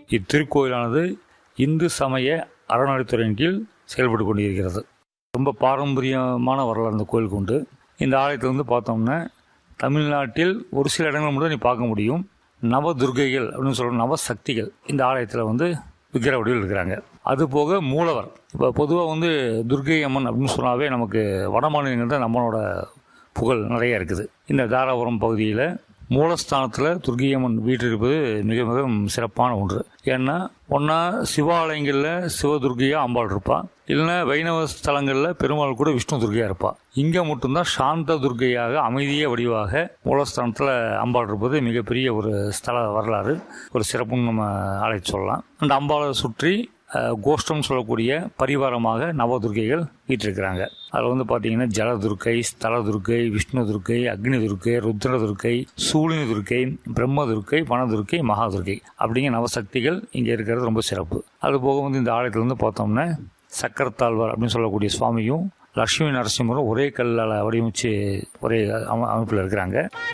இத்திருக்கோயிலானது இந்து சமய அறநிலைத்துறையின் கீழ் செயல்பட்டு கொண்டிருக்கிறது ரொம்ப பாரம்பரியமான வரலாறு இந்த கோயிலுக்கு உண்டு இந்த ஆலயத்தில் வந்து பார்த்தோம்னா தமிழ்நாட்டில் ஒரு சில இடங்கள் மட்டும் நீ பார்க்க முடியும் நவ துர்க்கைகள் அப்படின்னு சொல்கிற நவ சக்திகள் இந்த ஆலயத்தில் வந்து விக்கிர வடிவில் இருக்கிறாங்க அது போக மூலவர் இப்போ பொதுவாக வந்து துர்க்கை அம்மன் அப்படின்னு சொன்னாவே நமக்கு வட மாநிலங்கள் தான் நம்மளோட புகழ் நிறைய இருக்குது இந்த தாராபுரம் பகுதியில் மூலஸ்தானத்தில் துர்க்கை அம்மன் வீட்டு இருப்பது மிக மிக சிறப்பான ஒன்று ஏன்னா ஒன்றா சிவாலயங்களில் சிவதுர்க்கையா அம்பாள் இருப்பா இல்லைன்னா வைணவ ஸ்தலங்களில் பெருமாள் கூட விஷ்ணு துர்க்கையா இருப்பா இங்கே மட்டும்தான் சாந்த துர்க்கையாக அமைதிய வடிவாக மூலஸ்தானத்தில் அம்பாள் இருப்பது மிகப்பெரிய ஒரு ஸ்தல வரலாறு ஒரு சிறப்புன்னு நம்ம அழைத்து சொல்லலாம் அந்த அம்பாளை சுற்றி அஹ், கோஷ்டம் சொல்லக்கூடிய பரிவாரமாக நவதுர்க்கைகள் வீற்றிருக்கிறாங்க அதில் வந்து பார்த்தீங்கன்னா ஜலதுர்க்கை ஸ்தல துர்க்கை விஷ்ணு துர்க்கை அக்னி துர்க்கை ருத்ர துர்க்கை சூழினி துர்க்கை பிரம்ம துர்க்கை வனதுர்க்கை மகாதுர்க்கை அப்படிங்கிற நவசக்திகள் இங்கே இருக்கிறது ரொம்ப சிறப்பு அது போக வந்து இந்த ஆலயத்தில் வந்து பார்த்தோம்னா சக்கரத்தாழ்வார் அப்படின்னு சொல்லக்கூடிய சுவாமியும் லட்சுமி நரசிம்மரும் ஒரே கல்லால் வடிவமைச்சு ஒரே அம அமைப்பில் இருக்கிறாங்க